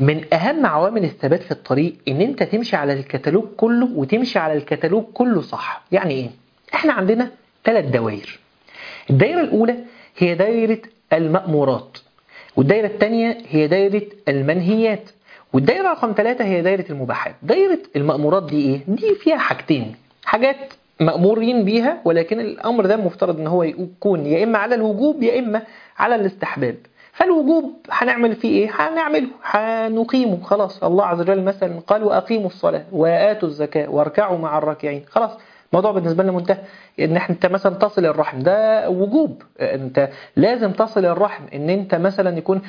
من اهم عوامل الثبات في الطريق ان انت تمشي على الكتالوج كله وتمشي على الكتالوج كله صح يعني ايه احنا عندنا ثلاث دوائر الدائره الاولى هي دائره المأمورات والدائره الثانيه هي دائره المنهيات والدائره رقم ثلاثة هي دائره المباحات دائره المأمورات دي ايه دي فيها حاجتين حاجات مأمورين بيها ولكن الأمر ده مفترض ان هو يكون يا إما على الوجوب يا إما على الاستحباب فالوجوب هنعمل فيه ايه هنعمله هنقيمه خلاص الله عز وجل مثلا قال واقيموا الصلاه واتوا الزكاه واركعوا مع الراكعين خلاص الموضوع بالنسبه لنا منتهى ان انت مثلا تصل الرحم ده وجوب انت لازم تصل الرحم ان انت مثلا يكون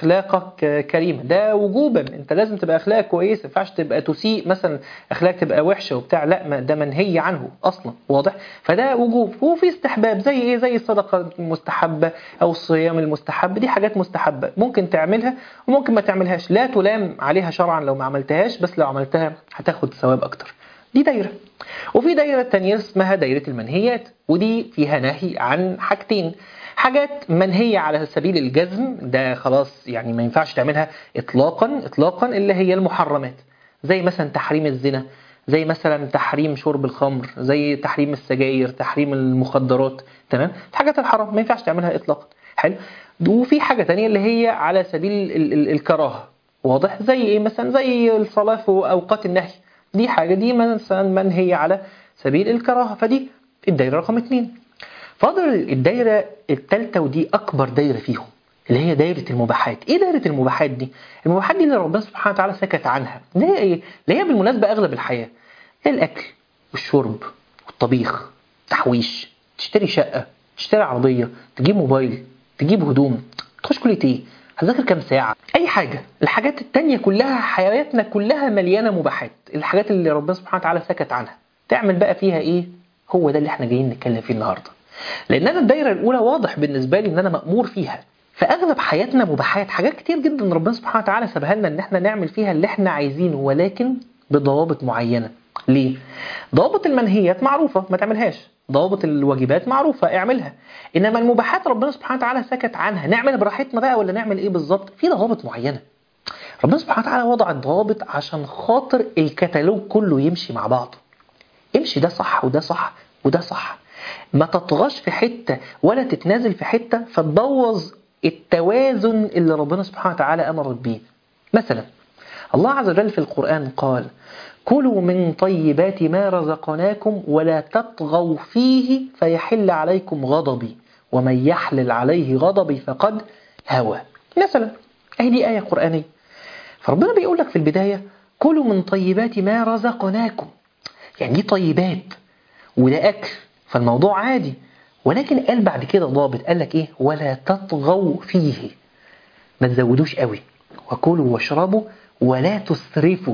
اخلاقك كريمه ده وجوبا انت لازم تبقى اخلاقك كويسه ما ينفعش تبقى تسيء مثلا اخلاقك تبقى وحشه وبتاع لا ما ده منهي عنه اصلا واضح فده وجوب وفي استحباب زي ايه زي الصدقه المستحبه او الصيام المستحب دي حاجات مستحبه ممكن تعملها وممكن ما تعملهاش لا تلام عليها شرعا لو ما عملتهاش بس لو عملتها هتاخد ثواب اكتر دي دايرة وفي دايرة تانية اسمها دايرة المنهيات ودي فيها نهي عن حاجتين حاجات منهية على سبيل الجزم ده خلاص يعني ما ينفعش تعملها إطلاقا إطلاقا اللي هي المحرمات زي مثلا تحريم الزنا زي مثلا تحريم شرب الخمر زي تحريم السجاير تحريم المخدرات تمام الحاجات الحرام ما ينفعش تعملها إطلاقا حلو وفي حاجة تانية اللي هي على سبيل ال ال الكراهة واضح زي ايه مثلا زي الصلاة في أوقات النهي دي حاجة دي مثلا منهية على سبيل الكراهة فدي الدايرة رقم اتنين فاضل الدايرة التالتة ودي أكبر دايرة فيهم اللي هي دايرة المباحات إيه دايرة المباحات دي؟ المباحات دي اللي ربنا سبحانه وتعالى سكت عنها اللي هي إيه؟ اللي هي بالمناسبة أغلب الحياة الأكل والشرب والطبيخ تحويش تشتري شقة تشتري عربية تجيب موبايل تجيب هدوم تخش كلية إيه؟ هتذاكر كام ساعة أي حاجة الحاجات التانية كلها حياتنا كلها مليانة مباحات الحاجات اللي ربنا سبحانه وتعالى سكت عنها تعمل بقى فيها إيه هو ده اللي احنا جايين نتكلم فيه النهاردة لأن أنا الدايرة الأولى واضح بالنسبة لي إن أنا مأمور فيها فأغلب حياتنا مباحات حاجات كتير جدا ربنا سبحانه وتعالى سابها لنا إن احنا نعمل فيها اللي احنا عايزينه ولكن بضوابط معينة ليه؟ ضوابط المنهيات معروفة ما تعملهاش ضوابط الواجبات معروفة اعملها إنما المباحات ربنا سبحانه وتعالى سكت عنها نعمل براحتنا بقى ولا نعمل إيه بالظبط في ضوابط معينة ربنا سبحانه وتعالى وضع الضوابط عشان خاطر الكتالوج كله يمشي مع بعضه امشي ده صح وده صح وده صح ما تطغاش في حتة ولا تتنازل في حتة فتبوظ التوازن اللي ربنا سبحانه وتعالى أمرك بيه مثلا الله عز وجل في القرآن قال كلوا من طيبات ما رزقناكم ولا تطغوا فيه فيحل عليكم غضبي ومن يحلل عليه غضبي فقد هوى مثلا اهي دي آية قرآنية فربنا بيقول لك في البداية كلوا من طيبات ما رزقناكم يعني دي طيبات وده أكل فالموضوع عادي ولكن قال بعد كده ضابط قال لك ايه ولا تطغوا فيه ما تزودوش قوي وكلوا واشربوا ولا تسرفوا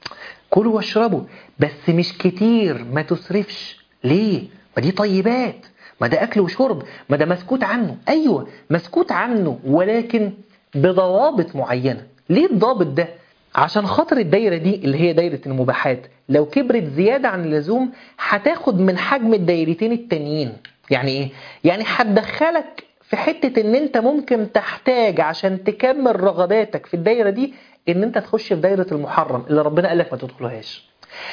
كلوا واشربوا بس مش كتير ما تسرفش ليه ما دي طيبات ما ده أكل وشرب ما ده مسكوت عنه أيوة مسكوت عنه ولكن بضوابط معينة ليه الضابط ده عشان خاطر الدايرة دي اللي هي دايرة المباحات لو كبرت زيادة عن اللزوم هتاخد من حجم الدايرتين التانيين يعني ايه؟ يعني هتدخلك في حتة ان انت ممكن تحتاج عشان تكمل رغباتك في الدايرة دي ان انت تخش في دايرة المحرم اللي ربنا قالك ما تدخلهاش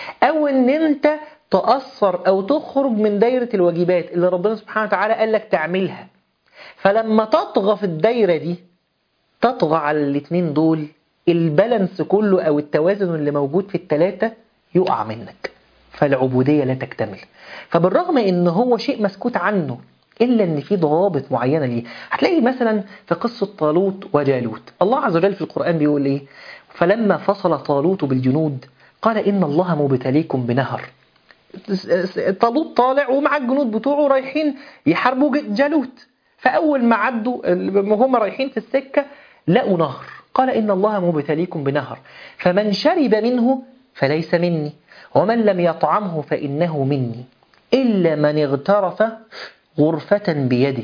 او ان انت تأثر او تخرج من دايرة الواجبات اللي ربنا سبحانه وتعالى قالك تعملها فلما تطغى في الدايرة دي تطغى على الاتنين دول البالانس كله او التوازن اللي موجود في التلاتة يقع منك فالعبودية لا تكتمل فبالرغم ان هو شيء مسكوت عنه إلا أن في ضوابط معينة ليه هتلاقي مثلا في قصة طالوت وجالوت الله عز وجل في القرآن بيقول إيه فلما فصل طالوت بالجنود قال إن الله مبتليكم بنهر طالوت طالع ومع الجنود بتوعه رايحين يحاربوا جالوت فأول ما عدوا هم رايحين في السكة لقوا نهر قال إن الله مبتليكم بنهر فمن شرب منه فليس مني ومن لم يطعمه فإنه مني إلا من اغترف غرفة بيده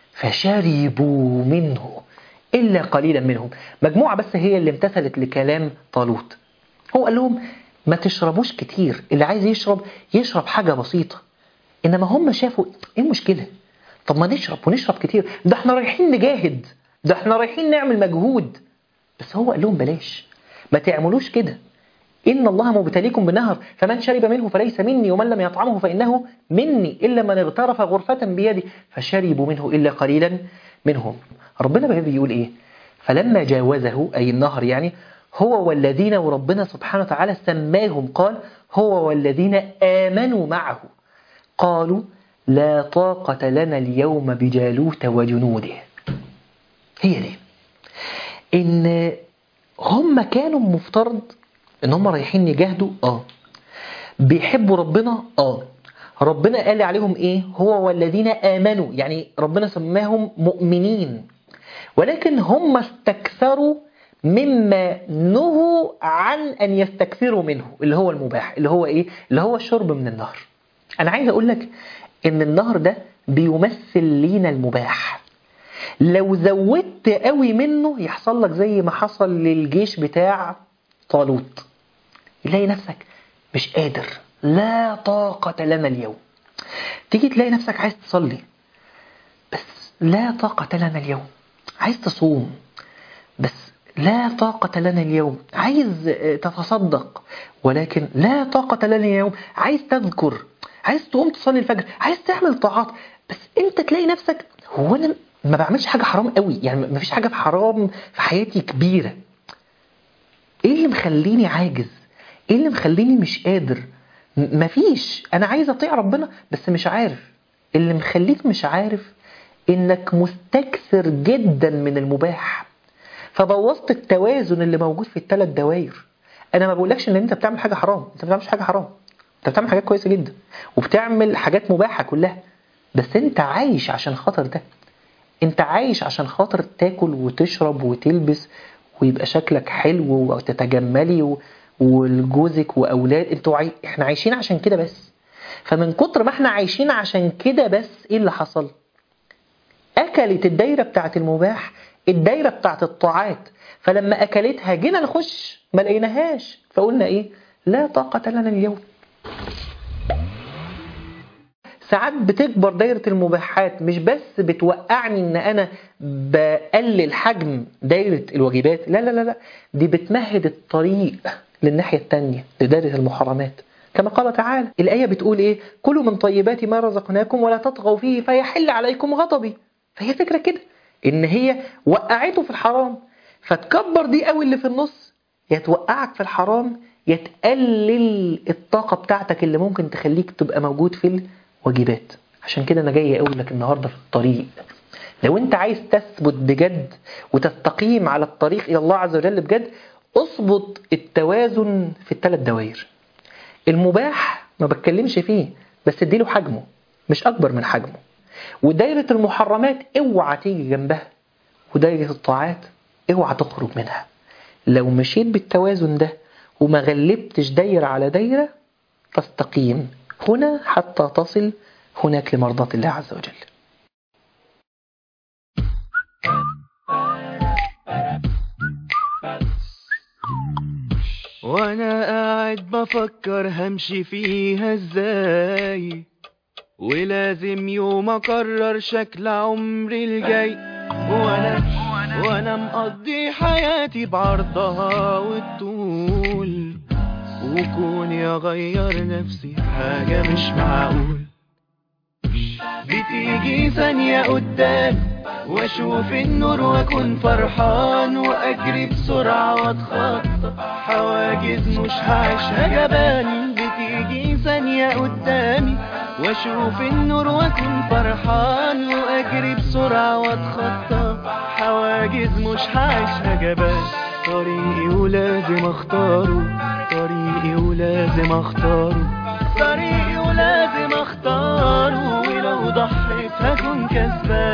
فشربوا منه إلا قليلا منهم مجموعة بس هي اللي امتثلت لكلام طالوت هو قال لهم ما تشربوش كتير اللي عايز يشرب يشرب حاجة بسيطة إنما هم شافوا إيه المشكلة طب ما نشرب ونشرب كتير ده احنا رايحين نجاهد ده احنا رايحين نعمل مجهود بس هو قال لهم بلاش ما تعملوش كده إن الله مبتليكم بنهر فمن شرب منه فليس مني ومن لم يطعمه فإنه مني إلا من اغترف غرفة بيدي فشربوا منه إلا قليلا منهم ربنا بقى بيقول إيه فلما جاوزه أي النهر يعني هو والذين وربنا سبحانه وتعالى سماهم قال هو والذين آمنوا معه قالوا لا طاقة لنا اليوم بجالوت وجنوده هي دي إن هم كانوا مفترض إن هم رايحين يجاهدوا آه بيحبوا ربنا آه ربنا قال عليهم إيه هو والذين آمنوا يعني ربنا سماهم مؤمنين ولكن هم استكثروا مما نهوا عن أن يستكثروا منه اللي هو المباح اللي هو إيه اللي هو الشرب من النهر أنا عايز أقول لك إن النهر ده بيمثل لينا المباح لو زودت قوي منه يحصل لك زي ما حصل للجيش بتاع طالوت يلاقي نفسك مش قادر لا طاقة لنا اليوم تيجي تلاقي نفسك عايز تصلي بس لا طاقة لنا اليوم عايز تصوم بس لا طاقة لنا اليوم عايز تتصدق ولكن لا طاقة لنا اليوم عايز تذكر عايز تقوم تصلي الفجر عايز تعمل طاعات بس انت تلاقي نفسك هو انا ما بعملش حاجة حرام قوي يعني ما فيش حاجة في حرام في حياتي كبيرة ايه اللي مخليني عاجز ايه اللي مخليني مش قادر مفيش انا عايز اطيع ربنا بس مش عارف اللي مخليك مش عارف انك مستكثر جدا من المباح فبوظت التوازن اللي موجود في الثلاث دوائر انا ما بقولكش ان انت بتعمل حاجه حرام انت ما بتعملش حاجه حرام انت بتعمل حاجات كويسه جدا وبتعمل حاجات مباحه كلها بس انت عايش عشان خاطر ده انت عايش عشان خاطر تاكل وتشرب وتلبس ويبقى شكلك حلو وتتجملي و... ولجوزك واولاد انتوا عاي... احنا عايشين عشان كده بس فمن كتر ما احنا عايشين عشان كده بس ايه اللي حصل اكلت الدايره بتاعت المباح الدايره بتاعت الطاعات فلما اكلتها جينا نخش ما لقيناهاش فقلنا ايه لا طاقه لنا اليوم ساعات بتكبر دايرة المباحات مش بس بتوقعني ان انا بقلل حجم دايرة الواجبات لا لا لا لا دي بتمهد الطريق للناحية التانية لدايرة المحرمات كما قال تعالى الآية بتقول ايه كلوا من طيبات ما رزقناكم ولا تطغوا فيه فيحل عليكم غضبي فهي فكرة كده ان هي وقعته في الحرام فتكبر دي قوي اللي في النص يا توقعك في الحرام يا تقلل الطاقة بتاعتك اللي ممكن تخليك تبقى موجود في الواجبات عشان كده انا جاي اقول لك النهارده في الطريق لو انت عايز تثبت بجد وتستقيم على الطريق الى الله عز وجل بجد اظبط التوازن في الثلاث دوائر المباح ما بتكلمش فيه بس اديله حجمه مش اكبر من حجمه ودايرة المحرمات اوعى تيجي جنبها ودايرة الطاعات اوعى تخرج منها لو مشيت بالتوازن ده وما غلبتش دايرة على دايرة تستقيم هنا حتى تصل هناك لمرضاة الله عز وجل وانا قاعد بفكر همشي فيها ازاي ولازم يوم اقرر شكل عمري الجاي وانا وانا مقضي حياتي بعرضها والطول وكوني اغير نفسي حاجة مش معقول بتيجي ثانية قدام واشوف النور واكون فرحان واجري بسرعة واتخطى حواجز مش هعيشها جبان بتيجي ثانية قدامي واشوف النور واكون فرحان واجري بسرعة واتخطى حواجز مش هعيشها جبان طريقي ولازم اختاره طريقي ولازم اختاره طريقي ولازم اختاره ولو ضحيت هكون كسبان